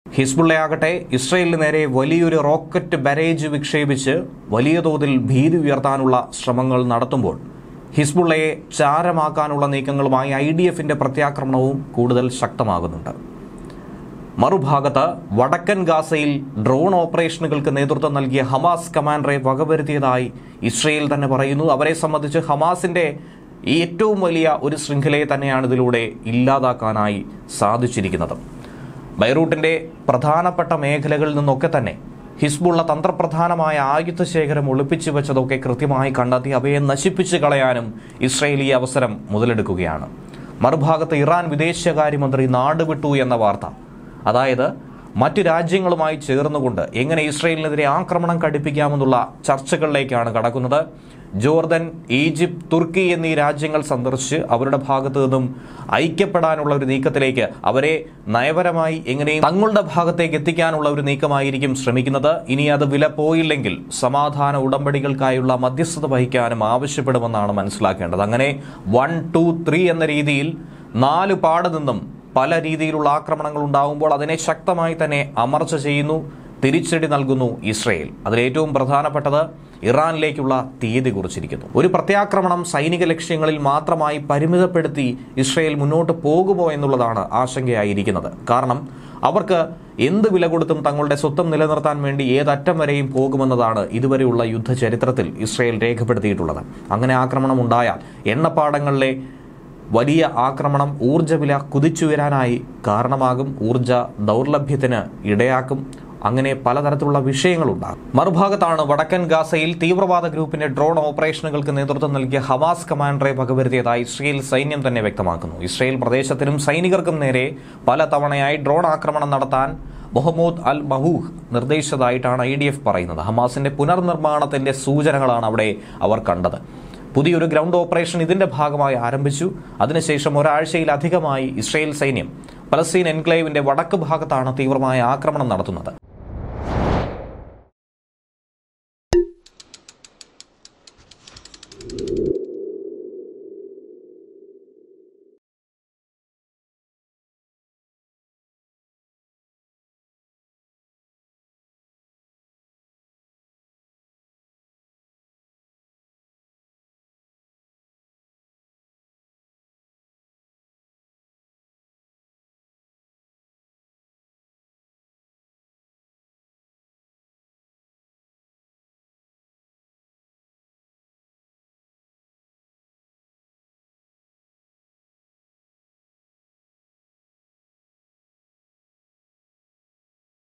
ഹിസ്ബുള്ളയാകട്ടെ ഇസ്രയേലിന് നേരെ വലിയൊരു റോക്കറ്റ് ബാരേജ് വിക്ഷേപിച്ച് വലിയ തോതിൽ ഭീതി ഉയർത്താനുള്ള ശ്രമങ്ങൾ നടത്തുമ്പോൾ ഹിസ്ബുള്ളയെ ചാരമാക്കാനുള്ള നീക്കങ്ങളുമായി ഐ ഡി എഫിന്റെ പ്രത്യാക്രമണവും കൂടുതൽ ശക്തമാകുന്നുണ്ട് മറുഭാഗത്ത് വടക്കൻ ഗാസയിൽ ഡ്രോൺ ഓപ്പറേഷനുകൾക്ക് നേതൃത്വം നൽകിയ ഹമാസ് കമാൻഡറെ വകവരുത്തിയതായി ഇസ്രയേൽ തന്നെ പറയുന്നു അവരെ സംബന്ധിച്ച് ഹമാസിന്റെ ഈ ഏറ്റവും വലിയ ഒരു ശൃംഖലയെ തന്നെയാണ് ഇതിലൂടെ ഇല്ലാതാക്കാനായി സാധിച്ചിരിക്കുന്നത് ബൈറൂട്ടിന്റെ പ്രധാനപ്പെട്ട മേഖലകളിൽ നിന്നൊക്കെ തന്നെ ഹിസ്ബുള്ള തന്ത്രപ്രധാനമായ ആയുധ ശേഖരം ഒളിപ്പിച്ചു വെച്ചതൊക്കെ കൃത്യമായി കണ്ടെത്തി അവയെ നശിപ്പിച്ചു കളയാനും ഇസ്രയേൽ ഈ അവസരം മുതലെടുക്കുകയാണ് മറുഭാഗത്ത് ഇറാൻ വിദേശകാര്യമന്ത്രി നാടുവിട്ടു എന്ന വാർത്ത അതായത് മറ്റു രാജ്യങ്ങളുമായി ചേർന്നുകൊണ്ട് എങ്ങനെ ഇസ്രയേലിനെതിരെ ആക്രമണം കടുപ്പിക്കാമെന്നുള്ള ചർച്ചകളിലേക്കാണ് കടക്കുന്നത് ജോർദൻ ഈജിപ്ത് തുർക്കി എന്നീ രാജ്യങ്ങൾ സന്ദർശിച്ച് അവരുടെ ഭാഗത്തു നിന്നും ഐക്യപ്പെടാനുള്ള ഒരു നീക്കത്തിലേക്ക് അവരെ നയപരമായി എങ്ങനെയും തങ്ങളുടെ ഭാഗത്തേക്ക് എത്തിക്കാനുള്ള ഒരു നീക്കമായിരിക്കും ശ്രമിക്കുന്നത് ഇനി അത് വില പോയില്ലെങ്കിൽ സമാധാന ഉടമ്പടികൾക്കായുള്ള മധ്യസ്ഥത വഹിക്കാനും ആവശ്യപ്പെടുമെന്നാണ് മനസ്സിലാക്കേണ്ടത് അങ്ങനെ വൺ ടു ത്രീ എന്ന രീതിയിൽ നാല് പാട് നിന്നും പല രീതിയിലുള്ള ആക്രമണങ്ങൾ ഉണ്ടാകുമ്പോൾ അതിനെ ശക്തമായി തന്നെ അമർച്ച ചെയ്യുന്നു തിരിച്ചടി നൽകുന്നു ഇസ്രയേൽ അതിലേറ്റവും പ്രധാനപ്പെട്ടത് ഇറാനിലേക്കുള്ള തീയതി കുറിച്ചിരിക്കുന്നു ഒരു പ്രത്യാക്രമണം സൈനിക ലക്ഷ്യങ്ങളിൽ മാത്രമായി പരിമിതപ്പെടുത്തി ഇസ്രയേൽ മുന്നോട്ട് പോകുമോ എന്നുള്ളതാണ് ആശങ്കയായിരിക്കുന്നത് കാരണം അവർക്ക് എന്ത് വില കൊടുത്തും തങ്ങളുടെ സ്വത്തം നിലനിർത്താൻ വേണ്ടി ഏതറ്റം വരെയും പോകുമെന്നതാണ് ഇതുവരെയുള്ള യുദ്ധ ചരിത്രത്തിൽ ഇസ്രയേൽ രേഖപ്പെടുത്തിയിട്ടുള്ളത് അങ്ങനെ ആക്രമണം ഉണ്ടായാൽ എണ്ണപ്പാടങ്ങളിലെ വലിയ ആക്രമണം ഊർജ്ജവില കുതിച്ചുയരാനായി കാരണമാകും ഊർജ്ജ ദൗർലഭ്യത്തിന് ഇടയാക്കും അങ്ങനെ പലതരത്തിലുള്ള വിഷയങ്ങളുണ്ടാകും മറുഭാഗത്താണ് വടക്കൻ ഗാസയിൽ തീവ്രവാദ ഗ്രൂപ്പിന്റെ ഡ്രോൺ ഓപ്പറേഷനുകൾക്ക് നേതൃത്വം നൽകിയ ഹമാസ് കമാൻഡറെ വകവരുത്തിയതായി ഇസ്രയേൽ സൈന്യം തന്നെ വ്യക്തമാക്കുന്നു ഇസ്രയേൽ പ്രദേശത്തിനും സൈനികർക്കും നേരെ പല തവണയായി ഡ്രോൺ ആക്രമണം നടത്താൻ മുഹമ്മദ് അൽ മഹൂഹ് നിർദ്ദേശിച്ചതായിട്ടാണ് ഐ ഡി എഫ് പറയുന്നത് ഹമാസിന്റെ പുനർനിർമ്മാണത്തിന്റെ സൂചനകളാണ് അവിടെ അവർ കണ്ടത് പുതിയൊരു ഗ്രൗണ്ട് ഓപ്പറേഷൻ ഇതിന്റെ ഭാഗമായി ആരംഭിച്ചു അതിനുശേഷം ഒരാഴ്ചയിലധികമായി ഇസ്രയേൽ സൈന്യം പലസ്തീൻ എൻക്ലേവിന്റെ വടക്ക് ഭാഗത്താണ് തീവ്രമായ ആക്രമണം നടത്തുന്നത്